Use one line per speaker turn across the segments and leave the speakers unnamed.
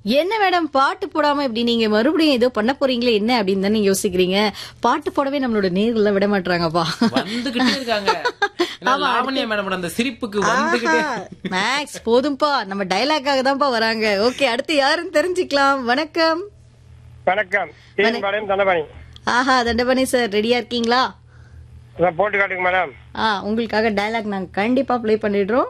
என்ன மேடம் பாட்டு போடாம இப்படி நீங்க மறுபடியும் ஏதோ பண்ண போறீங்களே என்ன அப்படின்னு தானே யோசிக்கிறீங்க பாட்டு போடவே நம்மளோட நேர்கள்ல விட மாட்டாங்கப்பா
வந்துகிட்டே இருக்காங்க ஏன்னா லாவண்யா மேடம் அந்த சிரிப்புக்கு வந்துகிட்டே
மேக்ஸ் போதும்பா நம்ம டயலாக்காக தான்ப்பா வராங்க ஓகே அடுத்து யாருன்னு தெரிஞ்சுக்கலாம் வணக்கம்
வணக்கம் தீர்மானம் தண்டபாணி
ஆஹா தண்டபாணி சார் ரெடியா இருக்கீங்களா
அதான் போட்டு காட்டுங்க மேடம்
ஆ உங்களுக்காக டயலாக் நாங்க கண்டிப்பா ப்ளே பண்ணிடுறோம்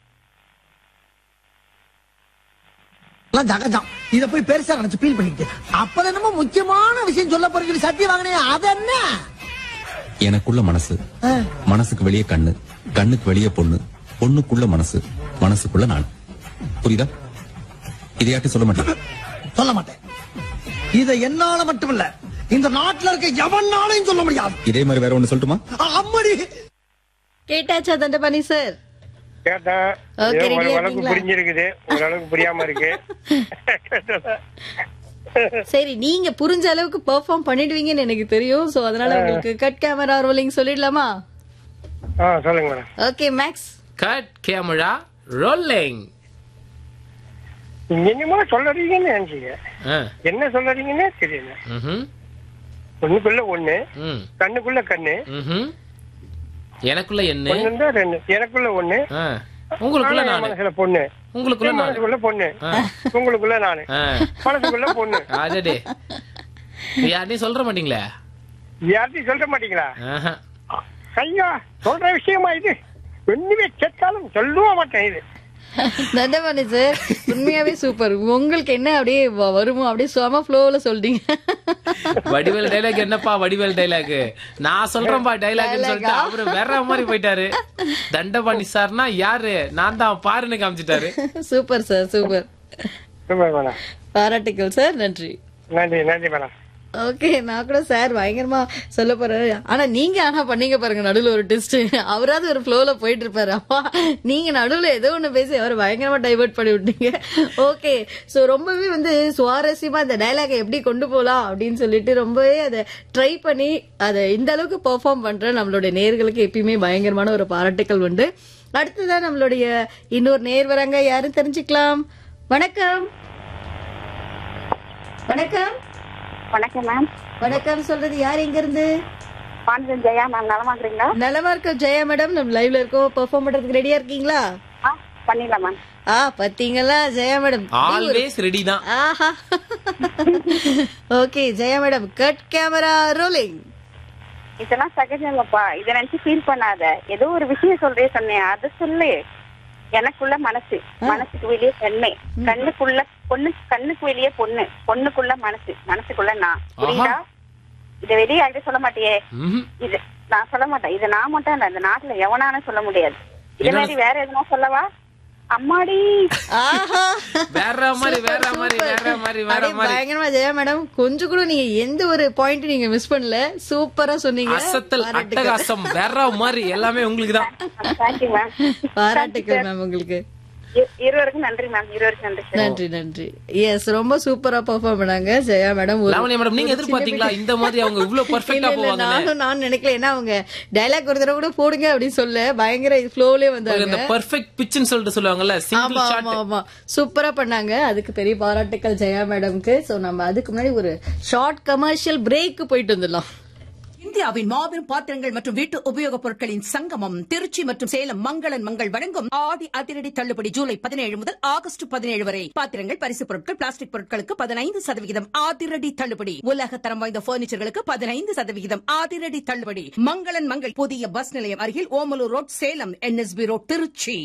எல்லாம் ஜகஜம் இத போய் பெருசா நினைச்சு ஃபீல் பண்ணிக்கிட்டு அப்ப என்னமோ முக்கியமான விஷயம் சொல்ல போறீங்க சத்தியம் வாங்கினே அது என்ன
எனக்குள்ள மனசு மனசுக்கு வெளியே கண்ணு கண்ணுக்கு வெளியே பொண்ணு பொண்ணுக்குள்ள மனசு மனசுக்குள்ள நான் புரியுதா இதையாட்டி சொல்ல மாட்டேன்
சொல்ல மாட்டேன் இத என்னால மட்டுமில்ல இந்த நாட்டுல இருக்க எவனாலையும் சொல்ல முடியாது
இதே மாதிரி வேற ஒண்ணு சொல்லட்டுமா
அம்மடி
கேட்டாச்சா தண்டபாணி சார்
கேட்டேன்
Okay,
ஏதோ
ready ஆ
ஓரளவுக்கு
இருக்கீங்களா?
புரிஞ்சிருக்குது ஓரளவுக்கு புரியாம இருக்கு
சரி நீங்க புரிஞ்ச அளவுக்கு பெர்ஃபார்ம் பண்ணிடுவீங்கன்னு எனக்கு தெரியும் சோ அதனால உங்களுக்கு கட் கேமரா ரோலிங் சொல்லிடலாமா
ஆ சொல்லுங்க மேடம்
ஓகே மேக்ஸ்
கட் கேமரா ரோலிங்
நீங்க என்னமோ சொல்றீங்கன்னு நினைச்சீங்க என்ன சொல்றீங்கன்னே தெரியல ஒண்ணுக்குள்ள ஒண்ணு கண்ணுக்குள்ள கண்ணு
எனக்குள்ள என்ன
ஒண்ணு தான் ரெண்டு எனக்குள்ள ஒண்ணு
ஆ. உங்களுக்குள்ள
ஆனா என்
நானு
மனசுல பொண்ணு
உங்களுக்குள்ள
என்
நானு
மனசுக்குள்ள பொண்ணு உங்களுக்குள்ள நானு
ஆ.
மனசுக்குள்ள பொண்ணு
அடடே யார்ட்டையும் சொல்ற மாட்டீங்களே
யார்ட்டையும் சொல்ல மாட்டீங்களா
ஆஹா.
ஐயா சொல்ற விஷயமா இது ஒண்ணுமே கேட்டாலும் சொல்லவே மாட்டேன் இது
தண்டபாணி சார் உண்மையாவே சூப்பர் உங்களுக்கு என்ன அப்படியே வ- வருமோ அப்படியே சும ஃப்ளோல சொல்றீங்க
வடிவேல் டைலாக் என்னப்பா வடிவேல் டைலாக் நான் சொல்றேன்பா டைலாக்னு சொல்லிட்டு அவரு வேற மாதிரி போயிட்டாரு தண்டபாணி சார்னா யாரு நான் தான் பாருன்னு காமிச்சிட்டாரு
super sir super
super madam
பாராட்டுக்கள் சார் நன்றி
நன்றி நன்றி மேடம்
ஓகே நான் கூட சார் பயங்கரமா சொல்ல போறாரு ஆனா நீங்க ஆனா பண்ணீங்க பாருங்க நடுவுல ஒரு டெஸ்ட் அவராவது ஒரு ஃப்ளோல போயிட்டு இருப்பாரு அப்பா நீங்க நடுவுல ஏதோ ஒண்ணு பேசி அவர் பயங்கரமா டைவர்ட் பண்ணி விட்டீங்க ஓகே சோ ரொம்பவே வந்து சுவாரஸ்யமா இந்த டயலாக எப்படி கொண்டு போலாம் அப்படின்னு சொல்லிட்டு ரொம்பவே அதை ட்ரை பண்ணி அதை இந்த அளவுக்கு பெர்ஃபார்ம் பண்ற நம்மளுடைய நேர்களுக்கு எப்பயுமே பயங்கரமான ஒரு பாராட்டுக்கள் உண்டு அடுத்ததான் நம்மளுடைய இன்னொரு நேர் வராங்க யாரும் தெரிஞ்சுக்கலாம் வணக்கம் வணக்கம்
வணக்கம் மேம்
வணக்கம் சொல்றது யார் எங்க இருந்து
பாண்டியன் ஜெயா மேம் நலமாக்குறீங்களா
நலமா இருக்கோம் ஜெயா மேடம் நம்ம லைவ்ல இருக்கோம் பெர்ஃபார்ம் பண்றதுக்கு ரெடியா இருக்கீங்களா
ஆ பண்ணிடலாம் மேம்
ஆ பாத்தீங்களா ஜெயா மேடம்
ஆல்வேஸ் ரெடி தான்
ஆஹா okay Jaya madam cut camera rolling
இதெல்லாம் சகஜம் இல்லப்பா இதை நினைச்சு ஃபீல் பண்ணாத ஏதோ ஒரு விஷயம் சொல்றே சொன்னேன் அது சொல்லு எனக்குள்ள மனசு மனசுக்கு வெளியே கண்ணு கண்ணுக்குள்ள பொண்ணு கண்ணுக்கு வெளியே பொண்ணு பொண்ணுக்குள்ள மனசு மனசுக்குள்ள நான் புரியுதா இத வெளியே யார்கிட்ட சொல்ல மாட்டியே
ம்ஹும்.
இது நான் சொல்ல மாட்டேன் இது நான் மட்டும் இல்ல இந்த நாட்டுல எவனாலும் சொல்ல முடியாது இதே
என்னோட-
மாதிரி வேற எதுனா சொல்லவா அம்மாடி
ஆஹா
வேற மாதிரி வேற
Super,
மாதிரி
super.
வேற மாதிரி வேற
அப்படியே
மாதிரி
பயங்கரமா ஜெயா மேடம் கொஞ்சம் கூட நீங்க எந்த ஒரு பாயிண்ட் நீங்க மிஸ் பண்ணல சூப்பரா சொன்னீங்க
அசத்தல்
பாராட்டுக்கள்.
அட்டகாசம் வேற மாதிரி எல்லாமே உங்களுக்கு தான்
தேங்க்யூ மேம்
பாராட்டுக்கள் மேம் உங்களுக்கு
இருவருக்கும் நன்றி மேம் இருவருக்கும் நன்றி சார்
நன்றி நன்றி எஸ் ரொம்ப சூப்பரா பெர்ஃபார்ம் பண்ணாங்க ஜெயா மேடம் ஒரு-
லாவண்யா மேடம் நீங்க
ஒரு சின்ன
எதிர்பார்த்தீங்களா
bit-
இந்த மாதிரி அவங்க இவ்வளவு பர்ஃபெக்டா
இல்ல, இல்ல,
போவாங்க
நானும் நான் நினைக்கல ஏன்னா அவங்க டைலாக் ஒரு தடவை கூட போடுங்க அப்படின்னு சொல்ல பயங்கர ஃப்ளோலயே வந்தாங்க
இந்த பர்ஃபெக்ட் பிச்சுன்னு சொல்லிட்டு சொல்லுவாங்கல்ல
ஆமா
சிங்கிள்
ஆமா
ஷாட்
ஆமா சூப்பரா பண்ணாங்க அதுக்கு பெரிய பாராட்டுக்கள் ஜெயா மேடம்க்கு சோ நம்ம அதுக்கு முன்னாடி ஒரு ஷார்ட் கமர்ஷியல் பிரேக் போயிட்டு வந்துடலாம்
இந்தியாவின் மாபெரும் பாத்திரங்கள் மற்றும் வீட்டு உபயோகப் பொருட்களின் சங்கமம் திருச்சி மற்றும் சேலம் மங்களன் மங்கள் வழங்கும் ஆடி அதிரடி தள்ளுபடி ஜூலை பதினேழு முதல் ஆகஸ்ட் பதினேழு வரை பாத்திரங்கள் பரிசு பொருட்கள் பிளாஸ்டிக் பொருட்களுக்கு பதினைந்து சதவிகிதம் அதிரடி தள்ளுபடி உலக தரம் வாய்ந்த பர்னிச்சர்களுக்கு பதினைந்து சதவிகிதம் அதிரடி தள்ளுபடி மங்களன் மங்கள் புதிய பஸ் நிலையம் அருகில் Omalur road Salem NSB road Trichy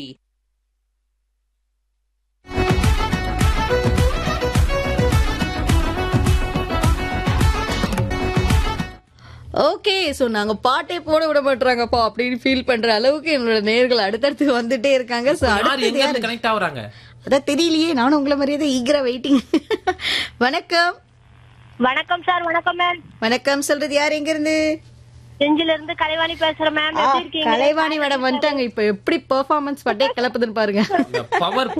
okay so நாங்க பாட்டே போட விட மாட்டாங்கப்பா அப்படின்னு ஃபீல் பண்ற அளவுக்கு என்னோட நேர்கள் அடுத்தடுத்து வந்துட்டே இருக்காங்க சோ
யார்
அடுத்தது
எங்க
யாரு
இருந்து கனெக்ட் ஆகுறாங்க
அதான் தெரியலையே நானும் உங்களை மாதிரியே தான் ஈகரா வெயிட்டிங் வணக்கம்
வணக்கம் சார் வணக்கம் மேம்
வணக்கம் சொல்றது யார் எங்க இருந்து
செஞ்சில இருந்து கலைவாணி பேசுறேன் மேம் எப்படி இருக்கீங்க
கலைவாணி மேடம் வந்துட்டாங்க இப்ப எப்படி பெர்ஃபார்மன்ஸ் பட்டே கிளப்புதுன்னு பாருங்க
பவர்